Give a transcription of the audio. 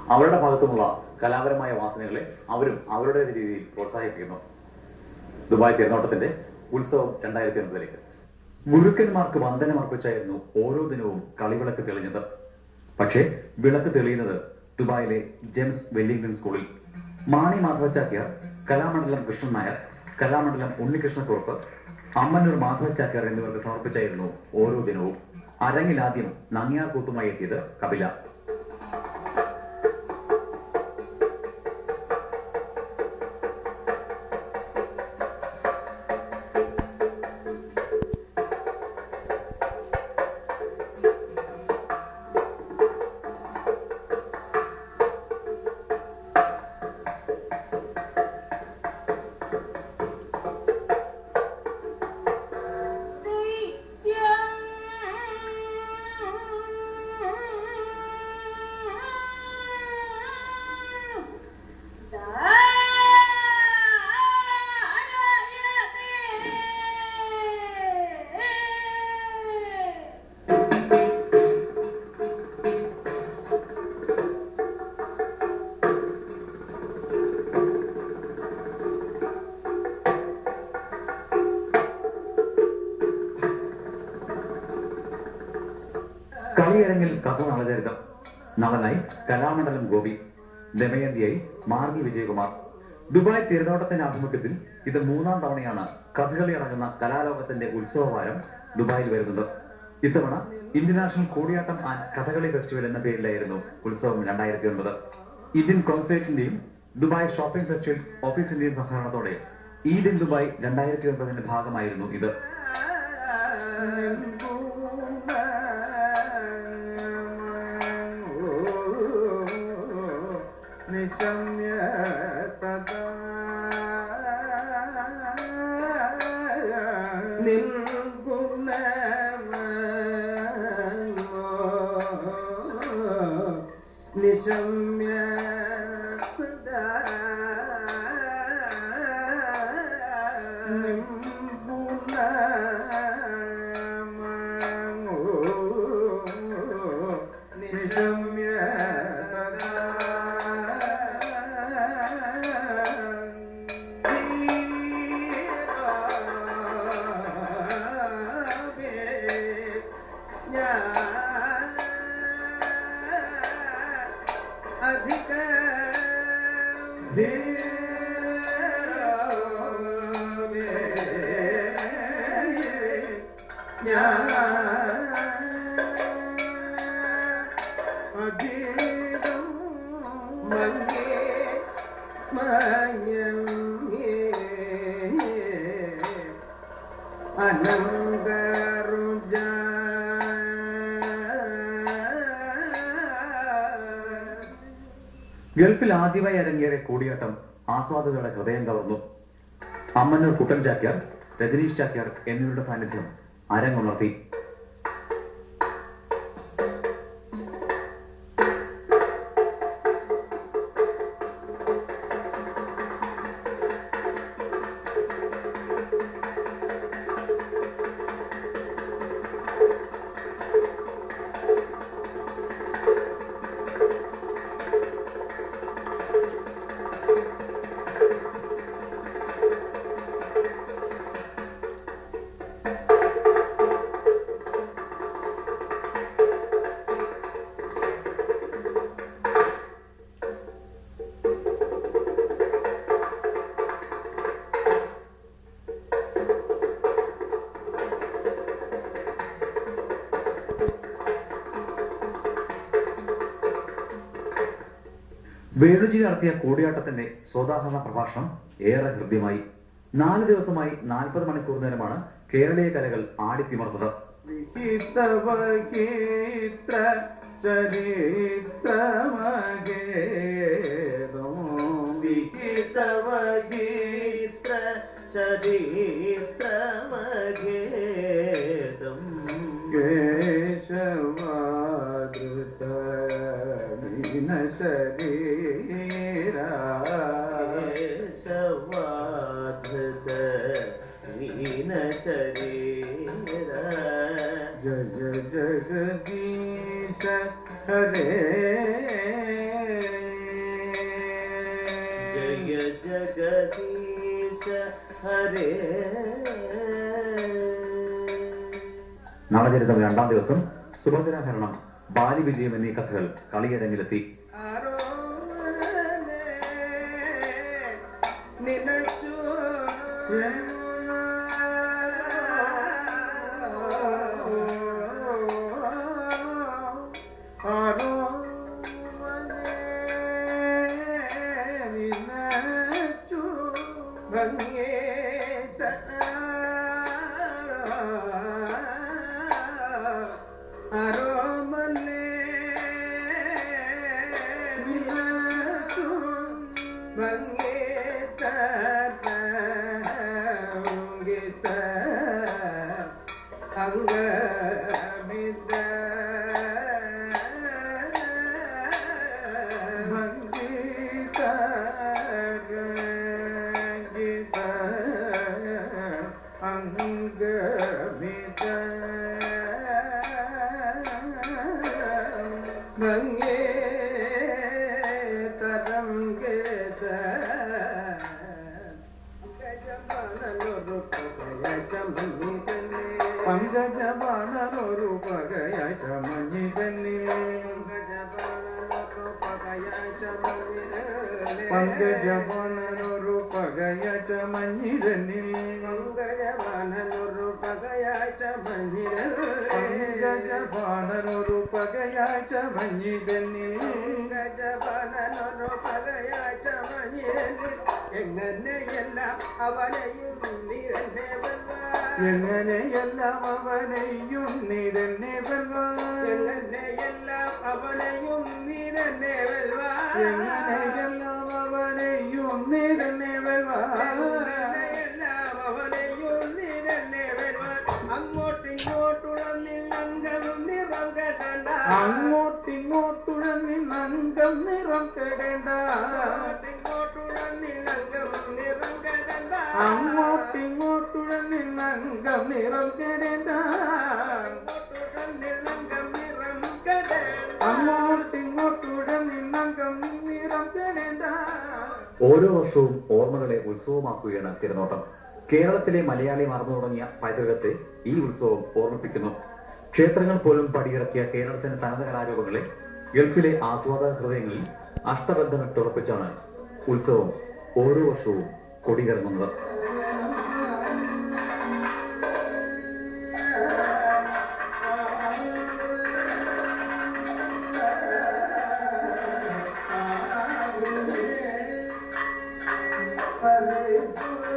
അവരുടെ ഭാഗത്തുമുള്ള കലാപരമായ വാസനകളെ അവരും അവരുടെ രീതിയിൽ പ്രോത്സാഹിപ്പിക്കുന്നു ദുബായ് തിരനോട്ടത്തിന്റെ ഉത്സവം രണ്ടായിരത്തി ഒൻപതിലേക്ക് ഗുരുക്കന്മാർക്ക് വന്ദനമർപ്പിച്ചായിരുന്നു ഓരോ ദിനവും കളിവിളക്ക് തെളിഞ്ഞത് പക്ഷേ വിളക്ക് തെളിയുന്നത് ദുബായിലെ ജെയിംസ് വെല്ലിംഗ്ടൺ സ്കൂളിൽ മാണി മാധവ ചാക്യാർ കലാമണ്ഡലം കൃഷ്ണൻ നായർ കലാമണ്ഡലം ഉണ്ണികൃഷ്ണക്കുറുപ്പ് അമ്മന്നൂർ മാധവ ചാക്യാർ എന്നിവർക്ക് സമർപ്പിച്ചായിരുന്നു ഓരോ ദിനവും അരങ്ങിലാദ്യം നങ്ങിയാർ കൂത്തുമായി എത്തിയത് കപില കളിയരങ്ങിൽ കഥ നളചരിതം നളനായി കലാമണ്ഡലം ഗോപി ദമയന്തിയായി മാർഗി വിജയകുമാർ ദുബായ് തിരുനോട്ടത്തിന്റെ ആഭിമുഖ്യത്തിൽ ഇത് മൂന്നാം തവണയാണ് കഥകളി അടങ്ങുന്ന കലാലോകത്തിന്റെ ഉത്സവവാരം ദുബായിൽ വരുന്നത് ഇത്തവണ international Koodiyattam and Kathakali festival എന്ന പേരിലായിരുന്നു ഉത്സവം രണ്ടായിരത്തി ഒൻപത് ഇന്ത്യൻ കോൺസുലേറ്റിന്റെയും ദുബായ് ഷോപ്പിംഗ് ഫെസ്റ്റിവൽ ഓഫീസിന്റെയും സഹകരണത്തോടെ ഈദ് ഇൻ ദുബായ് രണ്ടായിരത്തി ഒൻപതിന്റെ ഭാഗമായിരുന്നു ഇത് നിശമ്യ സദാ നിശമ്യ സദാ നിശമ്യ സദാ അധിക അധീരം മങ്ങേ മയങ്ങേ അനന്തരുജ ഗൾഫിൽ ആദ്യമായി അരങ്ങേറിയ കൂടിയാട്ടം ആസ്വാദകരുടെ ഹൃദയം കവർന്നു അമ്മന്നൂർ കുട്ടൻ ചാക്യാർ രജനീഷ് ചാക്യാർ എന്നിവരുടെ സാന്നിധ്യം അരങ്ങുണർത്തി വേണുജി നടത്തിയ കൂടിയാട്ടത്തിന്റെ സോദാഹരണ പ്രഭാഷണം ഏറെ ഹൃദ്യമായി നാല് ദിവസമായി നാൽപ്പത് മണിക്കൂർ നേരമാണ് കേരളീയ കലകൾ ആടിത്തിമർത്തത് വിഹിതവഗീത്ര ചരിത്രമഗേദോ വിഹിതവഗീത്ര ചരിത്രമഗേദം കേശവാദൃത മീന ശരീര കേശവാധൃത മീന ശരീര ജയ ജഗദീശ ഹരേ രേ നാടചരിതം രണ്ടാം ദിവസം സുഭദ്രാഹരണം ബാലി വിജയം എന്നീ കഥകൾ കളിയരങ്ങിലെത്തി നിലച്ചു ആരോ നിലച്ചു ഭംഗേത അരോമലേ നിലച്ചു ഭംഗേത ഭംഗിത അംഗമിത ഭംഗിത ഗീത അംഗമിത ഭംഗേ തരംഗേത പങ്കജബാണൊരു പകയായ ചമഞ്ഞിതന്നിൽ പങ്കജബാണൊരു പകയ ചമഞ്ഞിതന്നിൽ പങ്കജബാണൊരു പകയ ചമഞ്ഞിതന്നിൽ എങ്ങനെയെല്ലാം അവനെയും എങ്ങനെയെല്ലാം അവനെയും നിരന്നെ എങ്ങനെയെല്ലാം അവനെയും നിരന്നെ എങ്ങനെയെല്ലാം അവനെയും നിരന്നെ എങ്ങനെയെല്ലാം അവനെയും നിരന്നെ അങ്ങോട്ടിങ്ങോട്ടുള്ള നിന്നങ്ങളും നിറം കണ്ട അങ്ങോട്ടിങ്ങോട്ടുള്ള നിന്നങ്കം നിറം കെടേണ്ട അങ്ങോട്ടിങ്ങോട്ടുള്ള നിന്നങ്കം നിറം കണ്ട അങ്ങോട്ടിങ്ങോട്ടുള്ള നിന്നങ്കം നിറം കെടേണ്ട അങ്ങോട്ടിങ്ങോട്ടുള്ള നിന്നങ്കം നിറം കെടേണ്ട ഓരോ വർഷവും ഓർമ്മകളെ ഉത്സവമാക്കുകയാണ് തിരുനോട്ടം കേരളത്തിലെ മലയാളി മറന്നു തുടങ്ങിയ പൈതൃകത്തെ ഈ ഉത്സവം ഓർമ്മിപ്പിക്കുന്നു ക്ഷേത്രങ്ങൾ പോലും പടിയിറക്കിയ കേരളത്തിന്റെ തനത് കലാരൂപങ്ങളെ ഗൾഫിലെ ആസ്വാദക ഹൃദയങ്ങളിൽ അഷ്ടബന്ധമിട്ടുറപ്പിച്ചാണ് ഉത്സവം ഓരോ വർഷവും കൊടിയിറങ്ങുന്നത് Hare